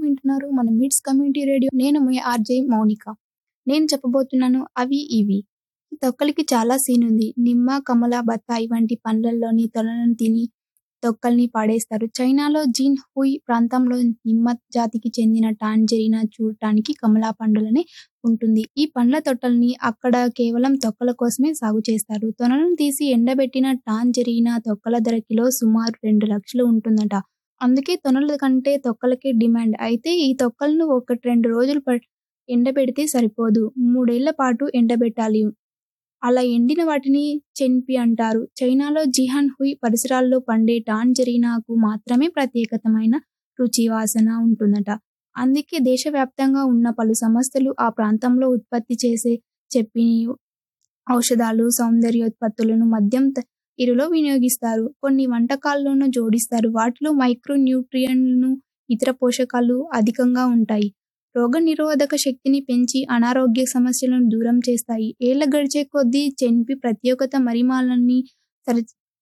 వింటున్నారు మన mids community radio నేను మీ ఆర్జే మౌనిక నేను చెప్పబోతున్నాను అవి ఇవి ఈ తొక్కలకి చాలా సీన్ ఉంది నిమ్మ కమల బత్తాయి వంటి పండ్లలోని తొనలను తిని తొక్కల్ని పాడేస్తారు చైనాలో జీన్ హుయ్ ప్రాంతంలో నిమ్మ జాతికి చెందిన టాంజెరినా చూడటానికి కమలా పండులనే ఉంటుంది ఈ పండ్ల తొట్టల్ని అక్కడ కేవలం తొక్కల కోసమే సాగు చేస్తారు తొనలను తీసి ఎండబెట్టిన టాంజెరీనా తొక్కల ధర కిలో సుమారు రెండు లక్షలు ఉంటుందట అందుకే తొనల కంటే తొక్కలకే డిమాండ్ అయితే ఈ తొక్కలను ఒకటి రెండు రోజులు ప- ఎండబెడితే సరిపోదు మూడేళ్ల పాటు ఎండబెట్టాలి అలా ఎండిన వాటిని చెన్పి అంటారు చైనాలో జిహాన్ హుయ్ పరిసరాల్లో పండే టాంజరీనాకు మాత్రమే ప్రత్యేకతమైన రుచి వాసన ఉంటుందట అందుకే దేశవ్యాప్తంగా ఉన్న పలు సంస్థలు ఆ ప్రాంతంలో ఉత్పత్తి చేసే చెప్పిని ఔషధాలు సౌందర్యోత్పత్తులను మద్యం ఇరులో వినియోగిస్తారు కొన్ని వంటకాల్లోనూ జోడిస్తారు వాటిలో మైక్రో న్యూట్రియంట్లను ఇతర పోషకాలు అధికంగా ఉంటాయి రోగ నిరోధక శక్తిని పెంచి అనారోగ్య సమస్యలను దూరం చేస్తాయి ఏళ్ల గడిచే కొద్దీ చెన్పి ప్రత్యేకత మరిమాలన్నీ సరి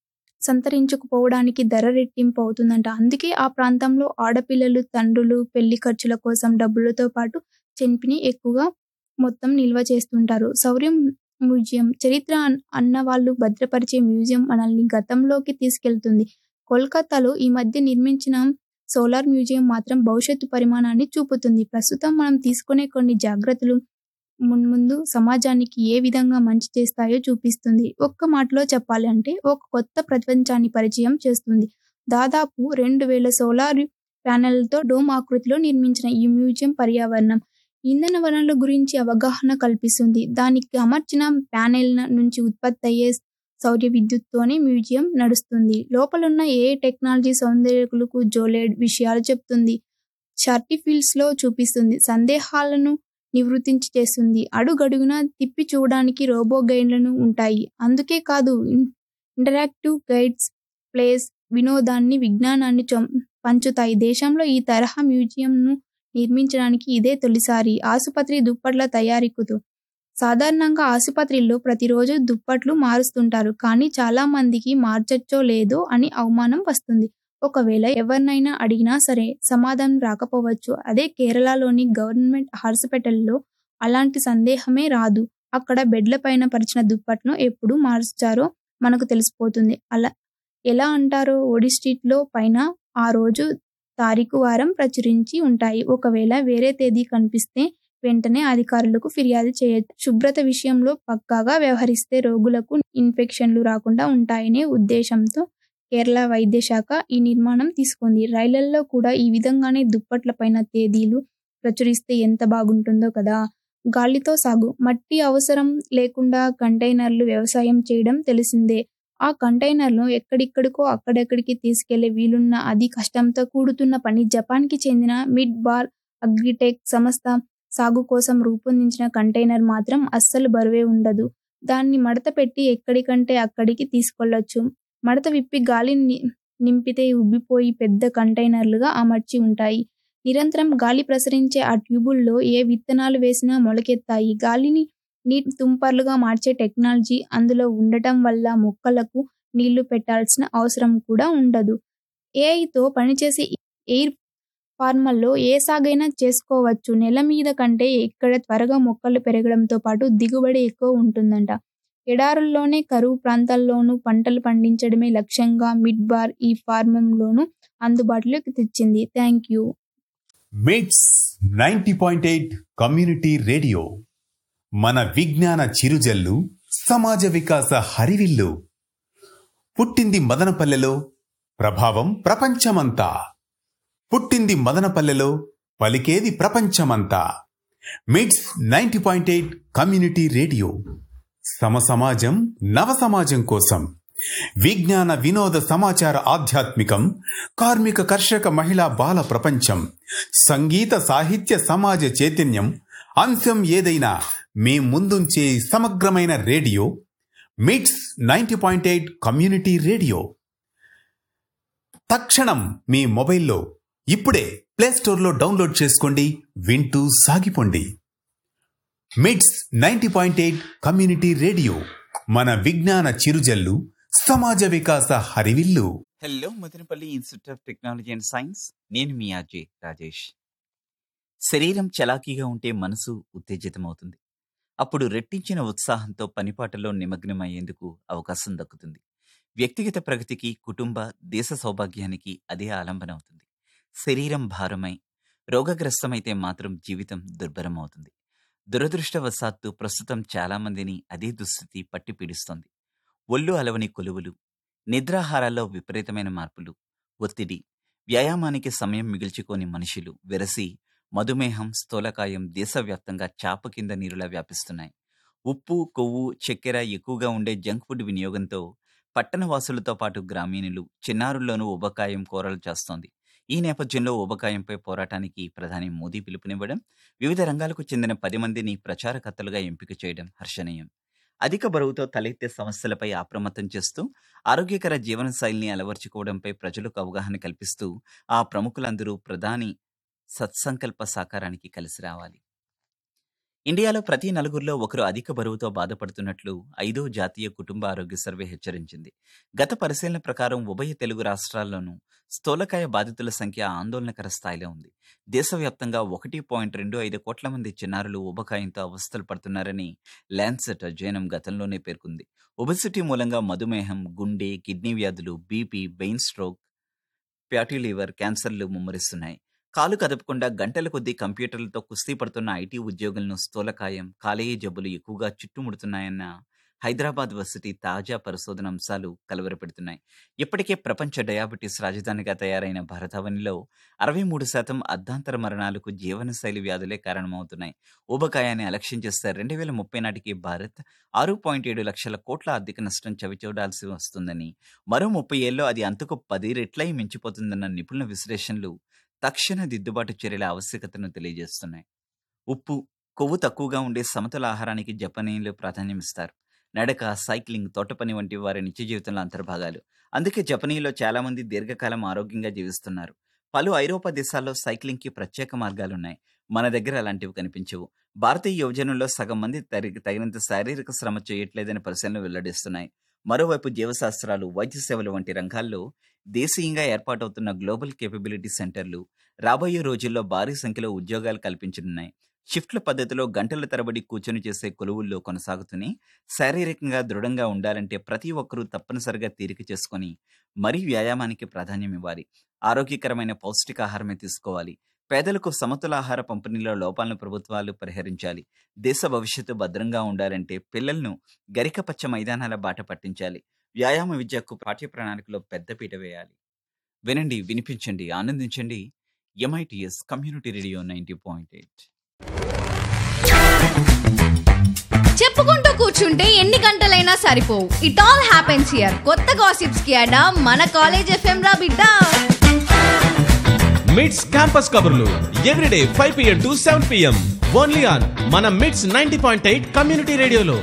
సంతరించుకుపోవడానికి ధర రెట్టింపు అవుతుందంట అందుకే ఆ ప్రాంతంలో ఆడపిల్లలు తండ్రులు పెళ్లి ఖర్చుల కోసం డబ్బులతో పాటు చెన్పిని ఎక్కువగా మొత్తం నిల్వ చేస్తుంటారు శౌర్యం మ్యూజియం చరిత్ర అన్- అన్న వాళ్ళు భద్రపరిచే మ్యూజియం మనల్ని గతంలోకి తీసుకెళ్తుంది కోల్కతాలో ఈ మధ్య నిర్మించిన సోలార్ మ్యూజియం మాత్రం భవిష్యత్తు పరిమాణాన్ని చూపుతుంది ప్రస్తుతం మనం తీసుకునే కొన్ని జాగ్రత్తలు మున్ముందు సమాజానికి ఏ విధంగా మంచి చేస్తాయో చూపిస్తుంది ఒక్క మాటలో చెప్పాలి అంటే ఒక కొత్త ప్రపంచాన్ని పరిచయం చేస్తుంది దాదాపు రెండు వేల సోలార్ ప్యానెళ్లతో డోమ్ ఆకృతిలో నిర్మించిన ఈ మ్యూజియం పర్యావరణం ఇంధన వనరుల గురించి అవగాహన కల్పిస్తుంది దానికి అమర్చిన ప్యానెల్ నుంచి ఉత్పత్తి అయ్యే సౌర విద్యుత్తోనే మ్యూజియం నడుస్తుంది లోపలున్న ఏ టెక్నాలజీ సౌందర్యకులకు జోలేడ్ విషయాలు చెప్తుంది షర్టీ ఫీల్డ్స్ లో చూపిస్తుంది సందేహాలను నివృత్తించి చేస్తుంది అడుగడుగున తిప్పి చూడడానికి రోబో గైడ్లను ఉంటాయి అందుకే కాదు ఇన్- ఇంటరాక్టివ్ గైడ్స్ ప్లేస్ వినోదాన్ని విజ్ఞానాన్ని చొం- పంచుతాయి దేశంలో ఈ తరహా మ్యూజియంను నిర్మించడానికి ఇదే తొలిసారి ఆసుపత్రి దుప్పట్ల తయారీకుతూ సాధారణంగా ఆసుపత్రిలో ప్రతిరోజు దుప్పట్లు మారుస్తుంటారు కానీ చాలా మందికి మార్చచ్చో లేదో అని అవమానం వస్తుంది ఒకవేళ ఎవరినైనా అడిగినా సరే సమాధానం రాకపోవచ్చు అదే కేరళలోని గవర్నమెంట్ హాస్పిటల్లో అలాంటి సందేహమే రాదు అక్కడ బెడ్ల పైన పరిచిన దుప్పట్ను ఎప్పుడు మార్చారో మనకు తెలిసిపోతుంది అలా ఎలా అంటారో ఓడి స్ట్రీట్లో పైన ఆ రోజు తారీఖు వారం ప్రచురించి ఉంటాయి ఒకవేళ వేరే తేదీ కనిపిస్తే వెంటనే అధికారులకు ఫిర్యాదు చేయొచ్చు శుభ్రత విషయంలో పక్కాగా వ్యవహరిస్తే రోగులకు ఇన్ఫెక్షన్లు రాకుండా ఉంటాయనే ఉద్దేశంతో కేరళ వైద్య శాఖ ఈ నిర్మాణం తీసుకుంది రైళ్లల్లో కూడా ఈ విధంగానే దుప్పట్ల పైన తేదీలు ప్రచురిస్తే ఎంత బాగుంటుందో కదా గాలితో సాగు మట్టి అవసరం లేకుండా కంటైనర్లు వ్యవసాయం చేయడం తెలిసిందే ఆ కంటైనర్ను ఎక్కడిక్కడికో అక్కడెక్కడికి తీసుకెళ్లే వీలున్న అది కష్టంతో కూడుతున్న పని జపాన్కి చెందిన మిడ్ బార్ అగ్రిటెక్ సంస్థ సాగు కోసం రూపొందించిన కంటైనర్ మాత్రం అస్సలు బరువే ఉండదు దాన్ని మడత పెట్టి ఎక్కడికంటే అక్కడికి తీసుకెళ్లొచ్చు మడత విప్పి గాలి ని- నింపితే ఉబ్బిపోయి పెద్ద కంటైనర్లుగా అమర్చి ఉంటాయి నిరంతరం గాలి ప్రసరించే ఆ ట్యూబుల్లో ఏ విత్తనాలు వేసినా మొలకెత్తాయి గాలిని నీటి తుంపర్లుగా మార్చే టెక్నాలజీ అందులో ఉండటం వల్ల మొక్కలకు నీళ్లు పెట్టాల్సిన అవసరం కూడా ఉండదు ఏఐతో పనిచేసే ఎయిర్ ఫార్మల్లో ఏ సాగైనా చేసుకోవచ్చు నెల మీద కంటే ఇక్కడ త్వరగా మొక్కలు పెరగడంతో పాటు దిగుబడి ఎక్కువ ఉంటుందంట ఎడారుల్లోనే కరువు ప్రాంతాల్లోనూ పంటలు పండించడమే లక్ష్యంగా మిడ్ బార్ ఈ ఫార్మంలోనూ అందుబాటులోకి తెచ్చింది thank you MITS ninety point eight community radio మన విజ్ఞాన చిరుజల్లు సమాజ వికాస హరివిల్లు పుట్టింది మదనపల్లెలో ప్రభావం ప్రపంచమంతా పుట్టింది మదనపల్లెలో పలికేది ప్రపంచమంతా MITS ninety point eight community radio సమ సమాజం నవ సమాజం కోసం విజ్ఞాన వినోద సమాచార ఆధ్యాత్మికం కార్మిక కర్షక మహిళా బాల ప్రపంచం సంగీత సాహిత్య సమాజ చైతన్యం అంశం ఏదైనా మీ ముందుంచే సమగ్రమైన radio MITS ninety point eight community radio తక్షణం మీ మొబైల్లో ఇప్పుడే ప్లేస్టోర్లో డౌన్లోడ్ చేసుకోండి వింటూ సాగిపోండి MITS ninety point eight community radio మన విజ్ఞాన చిరుజల్లు సమాజ వికాస హరివిల్లు hello Madanapalli institute of technology and science నేను మీ అజయ్ రాజేష్ శరీరం చలాకీగా ఉంటే మనసు ఉత్తేజితమవుతుంది అప్పుడు రెట్టించిన ఉత్సాహంతో పనిపాటలో నిమగ్నమయ్యేందుకు అవకాశం దక్కుతుంది వ్యక్తిగత ప్రగతికి కుటుంబ దేశ సౌభాగ్యానికి అదే ఆలంబన అవుతుంది శరీరం భారమై రోగగ్రస్తమైతే మాత్రం జీవితం దుర్భరం అవుతుంది దురదృష్టవశాత్తు ప్రస్తుతం చాలా మందిని అదే దుస్థితి పట్టి పీడిస్తోంది ఒళ్ళు అలవని కొలువులు నిద్రాహారాల్లో విపరీతమైన మార్పులు ఒత్తిడి వ్యాయామానికి సమయం మిగిల్చుకోని మనుషులు వెరసి మధుమేహం స్థూలకాయం దేశవ్యాప్తంగా చాప కింద నీరులా వ్యాపిస్తున్నాయి ఉప్పు కొవ్వు చక్కెర ఎక్కువగా ఉండే జంక్ ఫుడ్ వినియోగంతో పట్టణ వాసులతో పాటు గ్రామీణులు చిన్నారుల్లోనూ ఉబకాయం కోరలు చేస్తోంది ఈ నేపథ్యంలో ఉబకాయంపై పోరాటానికి ప్రధాని మోదీ పిలుపునివ్వడం వివిధ రంగాలకు చెందిన పది మందిని ప్రచారకర్తలుగా ఎంపిక చేయడం హర్షణీయం అధిక బరువుతో తలెత్తే సమస్యలపై అప్రమత్తం చేస్తూ ఆరోగ్యకర జీవనశైలిని అలవర్చుకోవడంపై ప్రజలకు అవగాహన కల్పిస్తూ ఆ ప్రముఖులందరూ ప్రధాని సత్సంకల్ప సాకారానికి కలిసి రావాలి ఇండియాలో ప్రతి నలుగురిలో ఒకరు అధిక బరువుతో బాధపడుతున్నట్లు ఐదో జాతీయ కుటుంబ ఆరోగ్య సర్వే హెచ్చరించింది గత పరిశీలన ప్రకారం ఉభయ తెలుగు రాష్ట్రాల్లోనూ స్థూలకాయ బాధితుల సంఖ్య ఆందోళనకర స్థాయిలో ఉంది దేశవ్యాప్తంగా ఒకటి పాయింట్ రెండు ఐదు కోట్ల మంది చిన్నారులు ఉబకాయంతో అవస్థలు పడుతున్నారని ల్యాన్సెట్ అధ్యయనం గతంలోనే పేర్కొంది ఒబెసిటీ మూలంగా మధుమేహం గుండె కిడ్నీ వ్యాధులు BP brain stroke fatty liver క్యాన్సర్లు ముమ్మరిస్తున్నాయి కాలు కదపకుండా గంటల కొద్దీ కంప్యూటర్లతో కుస్తీ పడుతున్న ఐటీ ఉద్యోగులను స్థూలకాయం కాలేయ జబ్బులు ఎక్కువగా చుట్టుముడుతున్నాయన్న హైదరాబాద్ వర్సిటీ తాజా పరిశోధన అంశాలు కలవరపెడుతున్నాయి ఇప్పటికే ప్రపంచ డయాబెటీస్ రాజధానిగా తయారైన భారతావనిలో అరవై మూడు శాతం అర్ధాంతర మరణాలకు జీవనశైలి వ్యాధులే కారణమవుతున్నాయి ఊబకాయాన్ని అలక్ష్యం చేస్తే రెండు వేల ముప్పై నాటికి భారత్ ఆరు పాయింట్ ఏడు లక్షల కోట్ల ఆర్థిక నష్టం చవిచూడాల్సి వస్తుందని మరో ముప్పై ఏళ్ళలో అది అంతకు పది రెట్లయి మించిపోతుందన్న నిపుణుల విశ్లేషణలు తక్షణ దిద్దుబాటు చర్యల ఆవశ్యకతను తెలియజేస్తున్నాయి ఉప్పు కొవ్వు తక్కువగా ఉండే సమతుల ఆహారానికి జపనీయులు ప్రాధాన్యమిస్తారు నడక సైక్లింగ్ తోటపని వంటి వారి నిత్య జీవితంలో అంతర్భాగాలు అందుకే జపనీయులో చాలా మంది దీర్ఘకాలం ఆరోగ్యంగా జీవిస్తున్నారు పలు ఐరోపా దేశాల్లో సైక్లింగ్కి ప్రత్యేక మార్గాలున్నాయి మన దగ్గర అలాంటివి కనిపించవు భారతీయ యువజనుల్లో సగం మంది తరి- తగినంత శారీరక శ్రమ చేయట్లేదని పరిశీలనలు వెల్లడిస్తున్నాయి మరోవైపు జీవశాస్త్రాలు వైద్య సేవలు వంటి రంగాల్లో దేశీయంగా ఏర్పాటవుతున్న గ్లోబల్ కేపబిలిటీ సెంటర్లు రాబోయే రోజుల్లో భారీ సంఖ్యలో ఉద్యోగాలు కల్పించనున్నాయి షిఫ్ట్ల పద్ధతిలో గంటల తరబడి కూర్చొని చేసే కొలువుల్లో కొనసాగుతూనే శారీరకంగా దృఢంగా ఉండాలంటే ప్రతి ఒక్కరూ తప్పనిసరిగా తీరిక చేసుకొని మరీ వ్యాయామానికి ప్రాధాన్యం ఇవ్వాలి ఆరోగ్యకరమైన పౌష్టికాహారమే తీసుకోవాలి పేదలకు సమతుల ఆహార పంపిణీలో లోపాలను ప్రభుత్వాలు పరిహరించాలి దేశ భవిష్యత్తు భద్రంగా ఉండాలంటే పిల్లలను గరికపచ్చ మైదానాల బాట పట్టించాలి వ్యాయామ విద్యకు పాఠ్య ప్రణాళికలో పెద్దపీట వేయాలి వినండి వినిపించండి ఆనందించండి MITS community radio ninety point eight చెప్పుకుంటూ కూర్చుంటే ఎన్ని గంటలైనా సరిపోవు ఇట్ ఆల్ హ్యాపెన్స్ హియర్ కొత్త గాసిప్స్ కి అడా మన కాలేజ్ ఎఫ్ఎం రా బిడ్డ మిడ్స్ క్యాంపస్ కబుర్లు everyday five PM to seven PM only on మన MITS ninety point eight community రేడియోలో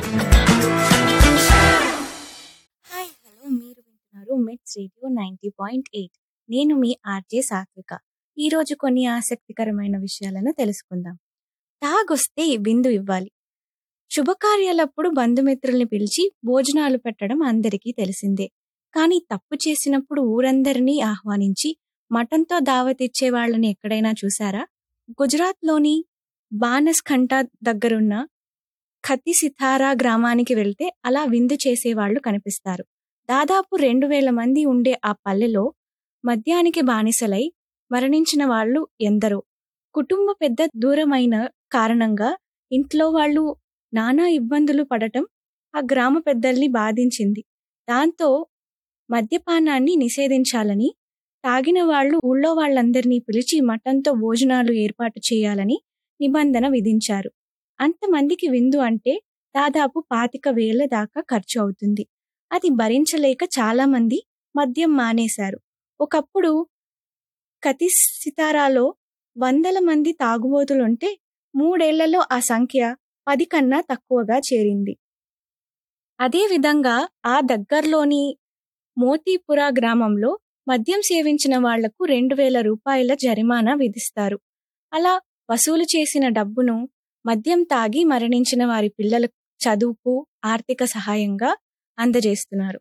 హాయ్ హలో మీరు వింటున్నారు మిట్స్ రేడియో నైంటీ పాయింట్ ఎయిట్ నేను మీ ఆర్జే సాత్విక ఈరోజు కొన్ని ఆసక్తికరమైన విషయాలను తెలుసుకుందాం తాగొస్తే విందు ఇవ్వాలి శుభకార్యాలప్పుడు బంధుమిత్రుల్ని పిలిచి భోజనాలు పెట్టడం అందరికీ తెలిసిందే కానీ తప్పు చేసినప్పుడు ఊరందరినీ ఆహ్వానించి మటన్తో దావతిచ్చే వాళ్ళని ఎక్కడైనా చూసారా గుజరాత్లోని బానస్ఖంటా దగ్గరున్న ఖతి సితారా గ్రామానికి వెళ్తే అలా విందు చేసేవాళ్లు కనిపిస్తారు దాదాపు రెండు వేల మంది ఉండే ఆ పల్లెలో మద్యానికి బానిసలై మరణించిన వాళ్ళు ఎందరో కుటుంబ పెద్ద దూరమైన కారణంగా ఇంట్లో వాళ్ళు నానా ఇబ్బందులు పడటం ఆ గ్రామ పెద్దల్ని బాధించింది దాంతో మద్యపానాన్ని నిషేధించాలని తాగిన వాళ్ళు ఊళ్ళో వాళ్ళందరినీ పిలిచి మటంతో భోజనాలు ఏర్పాటు చేయాలని నిబంధన విధించారు అంతమందికి విందు అంటే దాదాపు పాతిక వేల దాకా ఖర్చు అవుతుంది అది భరించలేక చాలా మంది మద్యం మానేశారు ఒకప్పుడు కతి సితారాలో వందల మంది తాగుబోతులుంటే మూడేళ్లలో ఆ సంఖ్య పది కన్నా తక్కువగా చేరింది అదేవిధంగా ఆ దగ్గర్లోని మోతీపురా గ్రామంలో మద్యం సేవించిన వాళ్లకు రెండు వేల రూపాయల జరిమానా విధిస్తారు అలా వసూలు చేసిన డబ్బును మద్యం తాగి మరణించిన వారి పిల్లల చదువుకు ఆర్థిక సహాయంగా అందజేస్తున్నారు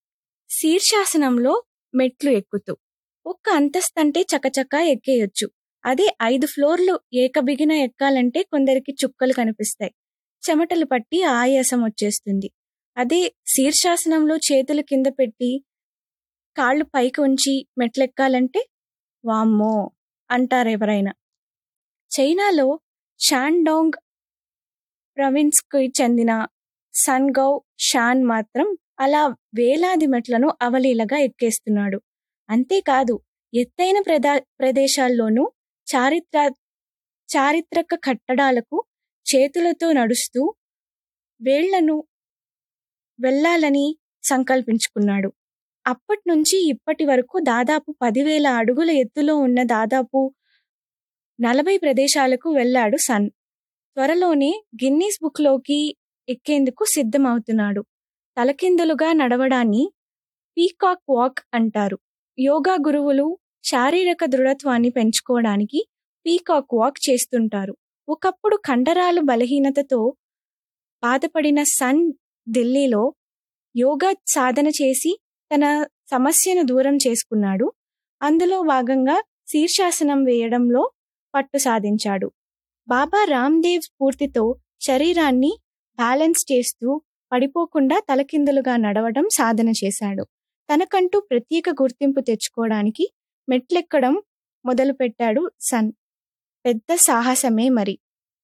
శీర్షాసనంలో మెట్లు ఎక్కుతూ ఒక్క అంతస్తంటే చకచకా ఎక్కేయొచ్చు అదే ఐదు ఫ్లోర్లు ఏకబిగిన ఎక్కాలంటే కొందరికి చుక్కలు కనిపిస్తాయి చెమటలు పట్టి ఆయాసం వచ్చేస్తుంది అదే శీర్షాసనంలో చేతులు కింద పెట్టి కాళ్ళు పైకి ఉంచి మెట్లెక్కాలంటే వామ్మో అంటారు ఎవరైనా చైనాలో షాన్డోంగ్ ప్రవిన్స్కి చెందిన సన్గౌ షాన్ మాత్రం అలా వేలాది మెట్లను అవలీలగా ఎక్కేస్తున్నాడు అంతేకాదు ఎత్తైన ప్రదా ప్రదేశాల్లోనూ చారిత్ర చారిత్రక కట్టడాలకు చేతులతో నడుస్తూ వేళ్లను వెళ్ళాలని సంకల్పించుకున్నాడు అప్పటి నుంచి ఇప్పటి వరకు దాదాపు పదివేల అడుగుల ఎత్తులో ఉన్న దాదాపు నలభై ప్రదేశాలకు వెళ్ళాడు సన్ త్వరలోనే గిన్నీస్ బుక్లోకి ఎక్కేందుకు సిద్ధమవుతున్నాడు తలకిందులుగా నడవడాన్ని పీకాక్ వాక్ అంటారు యోగా గురువులు శారీరక దృఢత్వాన్ని పెంచుకోవడానికి పీకాక్ వాక్ చేస్తుంటారు ఒకప్పుడు కండరాలు బలహీనతతో బాధపడిన సన్ ఢిల్లీలో యోగా సాధన చేసి తన సమస్యను దూరం చేసుకున్నాడు అందులో భాగంగా శీర్షాసనం వేయడంలో పట్టు సాధించాడు బాబా రామ్దేవ్ స్ఫూర్తితో శరీరాన్ని బ్యాలెన్స్ చేస్తూ పడిపోకుండా తలకిందులుగా నడవడం సాధన చేశాడు తనకంటూ ప్రత్యేక గుర్తింపు తెచ్చుకోవడానికి మెట్లెక్కడం మొదలుపెట్టాడు సన్ పెద్ద సాహసమే మరి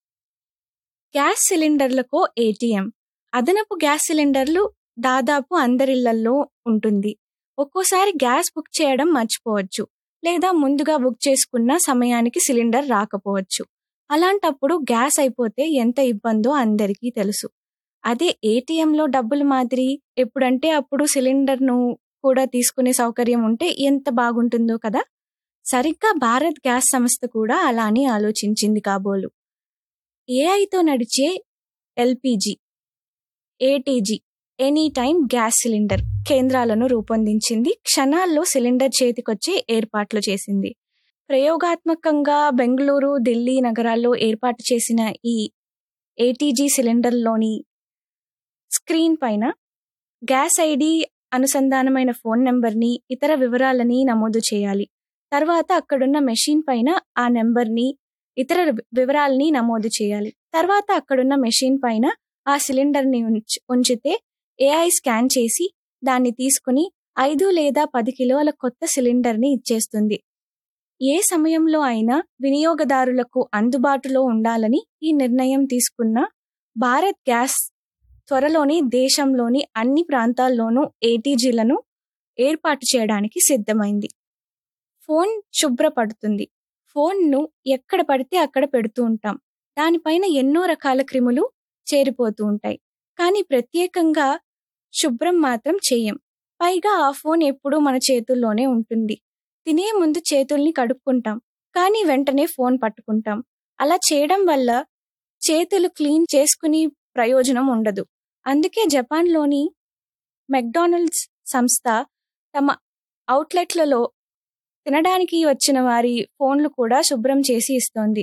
గ్యాస్ సిలిండర్లకో ఏటీఎం అదనపు గ్యాస్ సిలిండర్లు దాదాపు అందరిళ్లల్లో ఉంటుంది ఒక్కోసారి గ్యాస్ బుక్ చేయడం మర్చిపోవచ్చు లేదా ముందుగా బుక్ చేసుకున్న సమయానికి సిలిండర్ రాకపోవచ్చు అలాంటప్పుడు గ్యాస్ అయిపోతే ఎంత ఇబ్బందో అందరికీ తెలుసు అదే ఏటీఎంలో డబ్బులు మాదిరి ఎప్పుడంటే అప్పుడు సిలిండర్ను కూడా తీసుకునే సౌకర్యం ఉంటే ఎంత బాగుంటుందో కదా సరిగ్గా భారత్ గ్యాస్ సంస్థ కూడా అలానే ఆలోచించింది కాబోలు ఏఐతో నడిచే LPG ATG any time gas cylinder కేంద్రాలను రూపొందించింది క్షణాల్లో సిలిండర్ చేతికొచ్చే ఏర్పాట్లు చేసింది ప్రయోగాత్మకంగా బెంగళూరు ఢిల్లీ నగరాల్లో ఏర్పాటు చేసిన ఈ ఏటీజీ సిలిండర్లోని స్క్రీన్ పైన గ్యాస్ ఐడి అనుసంధానమైన ఫోన్ నెంబర్ని ఇతర వివరాలని నమోదు చేయాలి తర్వాత అక్కడున్న మెషిన్ పైన ఆ నెంబర్ని ఇతర వివరాలని నమోదు చేయాలి తర్వాత అక్కడున్న మెషిన్ పైన ఆ సిలిండర్ని ఉంచ్ ఉంచితే ఏఐ స్కాన్ చేసి దాన్ని తీసుకుని ఐదు లేదా పది కిలోల కొత్త సిలిండర్ని ఇచ్చేస్తుంది ఏ సమయంలో అయినా వినియోగదారులకు అందుబాటులో ఉండాలని ఈ నిర్ణయం తీసుకున్న భారత్ గ్యాస్ త్వరలోనే దేశంలోని అన్ని ప్రాంతాల్లోనూ ఏటీజీలను ఏర్పాటు చేయడానికి సిద్ధమైంది ఫోన్ శుభ్రపడుతుంది ఫోన్ను ఎక్కడ పడితే అక్కడ పెడుతూ ఉంటాం దానిపైన ఎన్నో రకాల క్రిములు చేరిపోతూ ఉంటాయి కానీ ప్రత్యేకంగా శుభ్రం మాత్రం చేయం పైగా ఆ ఫోన్ ఎప్పుడూ మన చేతుల్లోనే ఉంటుంది తినే ముందు చేతుల్ని కడుక్కుంటాం కానీ వెంటనే ఫోన్ పట్టుకుంటాం అలా చేయడం వల్ల చేతులు క్లీన్ చేసుకుని ప్రయోజనం ఉండదు అందుకే జపాన్లోని మెక్డానల్డ్స్ సంస్థ తమ అవుట్లెట్లలో తినడానికి వచ్చిన వారి ఫోన్లు కూడా శుభ్రం చేసి ఇస్తోంది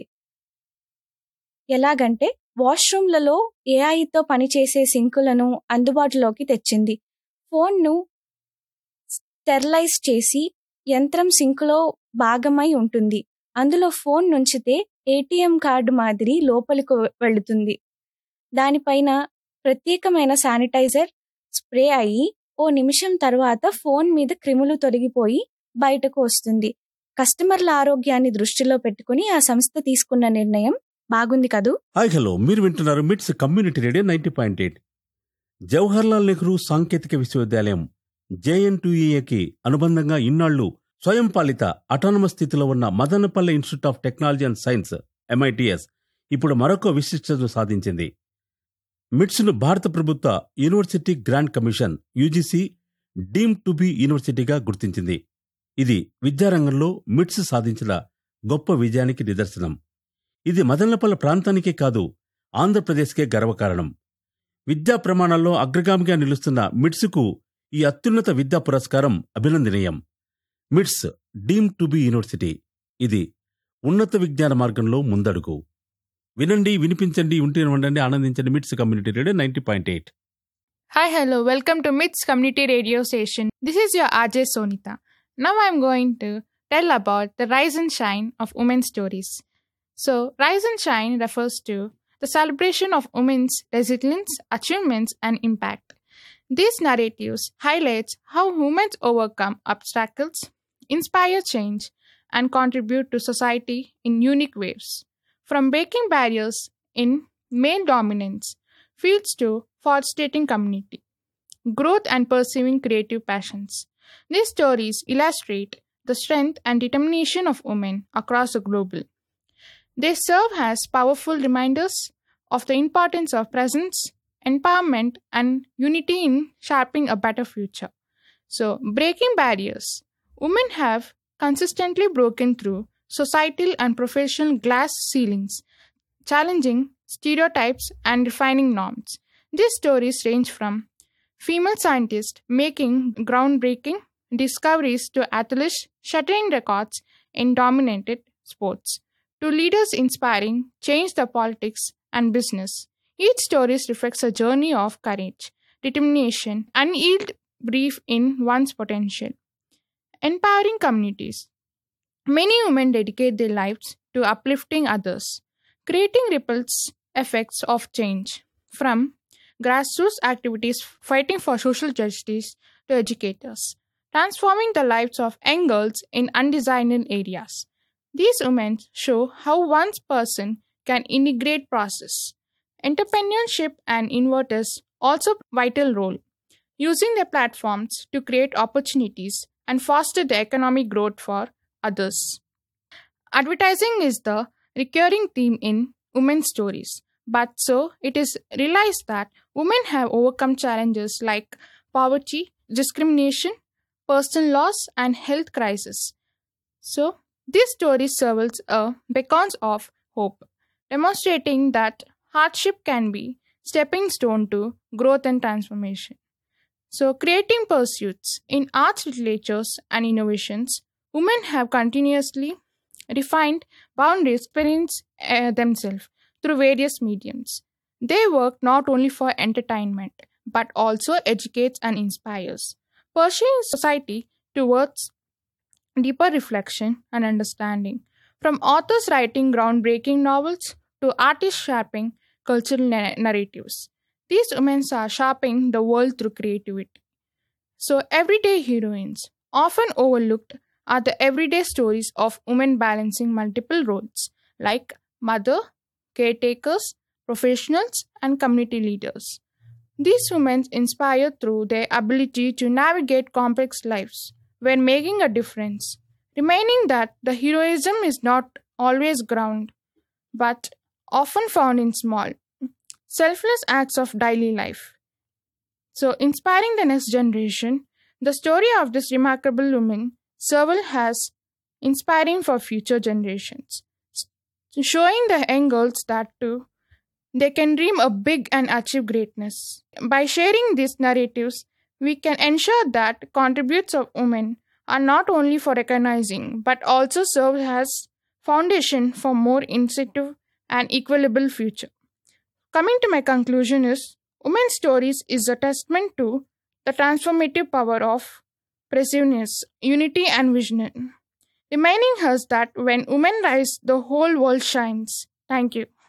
ఎలాగంటే వాష్రూమ్లలో ఏఐతో పనిచేసే సింకులను అందుబాటులోకి తెచ్చింది ఫోన్ను స్టెరిలైజ్ చేసి యంత్రం సింకులో భాగమై ఉంటుంది అందులో ఫోన్ నుంచితే ఏటీఎం కార్డు మాదిరి లోపలికి వెళుతుంది దానిపైన ప్రత్యేకమైన శానిటైజర్ స్ప్రే అయ్యి ఓ నిమిషం తర్వాత ఫోన్ మీద క్రిములు తొలగిపోయి బయటకు వస్తుంది కస్టమర్ల ఆరోగ్యాన్ని దృష్టిలో పెట్టుకుని ఆ సంస్థ తీసుకున్న నిర్ణయం బాగుంది కదూ హాయ్ హలో మీరు వింటున్నారు MITS community radio ninety point eight Jawaharlal Nehru సాంకేతిక విశ్వవిద్యాలయం జేఎన్టీఏకి అనుబంధంగా ఇన్నాళ్లు స్వయం పాలిత అటానమస్ స్థితిలో ఉన్న Madanapalle institute of technology and science MITS ఇప్పుడు మరొక విశిష్టతను సాధించింది మిట్స్ను భారత ప్రభుత్వ university grant commission UGC deem to be యూనివర్సిటీగా గుర్తించింది ఇది విద్యారంగంలో మిట్స్ సాధించిన గొప్ప విజయానికి నిదర్శనం ఇది మదనపల్లె ప్రాంతానికే కాదు ఆంధ్రప్రదేశ్కే గర్వకారణం విద్యా ప్రమాణాల్లో అగ్రగామిగా నిలుస్తున్న మిట్స్కు ఈ అత్యున్నత విద్యా పురస్కారం అభినందనీయం మిట్స్ డీమ్ టు బి యూనివర్సిటీ ఇది ఉన్నత విజ్ఞాన మార్గంలో ముందడుగు వినండి వినిపించండి ఉంటే ఉండండి ఆనందించండి MITS community radio ninety point eight Hi, hello, welcome to MITS Community Radio Station. This is your RJ Sonita. Now I am going to tell about the rise and shine of women's stories. So, rise and shine refers to the celebration of women's resilience, achievements, and impact. These narratives highlights how women overcome obstacles, inspire change, and contribute to society in unique ways. From breaking barriers in male dominance fields to fostering community, growth, and pursuing creative passions. These stories illustrate the strength and determination of women across the globe. They serve as powerful reminders of the importance of presence, empowerment, and unity in shaping a better future. So, breaking barriers. Women have consistently broken through societal and professional glass ceilings, challenging stereotypes and refining norms. These stories range from female scientists making groundbreaking discoveries to athletes shattering records in dominated sports to leaders inspiring change the politics and business. Each story reflects a journey of courage, determination, and yield belief in one's potential. Empowering communities. Many women dedicate their lives to uplifting others, creating ripples effects of change from grassroots activities fighting for social justice to educators, transforming the lives of young girls in undesignated areas. These women show how one person can integrate process. Entrepreneurship and inverters also vital role, using their platforms to create opportunities and foster the economic growth for others. Advertising is the recurring theme in women's stories, but so it is realized that women have overcome challenges like poverty, discrimination, personal loss, and health crisis. So, this story serves a beacons of hope, demonstrating that hardship can be stepping stone to growth and transformation. So, creating pursuits in arts, literatures, and innovations, women have continuously refined boundaries, experience uh, themselves through various mediums. They work not only for entertainment but also educates and inspires, pursuing society towards deeper reflection and understanding. From authors writing groundbreaking novels to artists shaping cultural na- narratives, these women are shaping the world through creativity. So, everyday heroines, often overlooked, are the everyday stories of women balancing multiple roles like mother, caretakers, professionals, and community leaders. These women inspire through their ability to navigate complex lives when making a difference, remaining that the heroism is not always ground, but often found in small, selfless acts of daily life. So, inspiring the next generation, the story of this remarkable woman serval has inspiring for future generations, showing the young girls that too they can dream a big and achieve greatness. By sharing these narratives, we can ensure that contributes of women are not only for recognizing but also serve as foundation for more incentive and equitable future. Coming to my conclusion is women's stories is a testament to the transformative power of perseverance, unity and vision, reminding us that when women rise, the whole world shines. Thank you.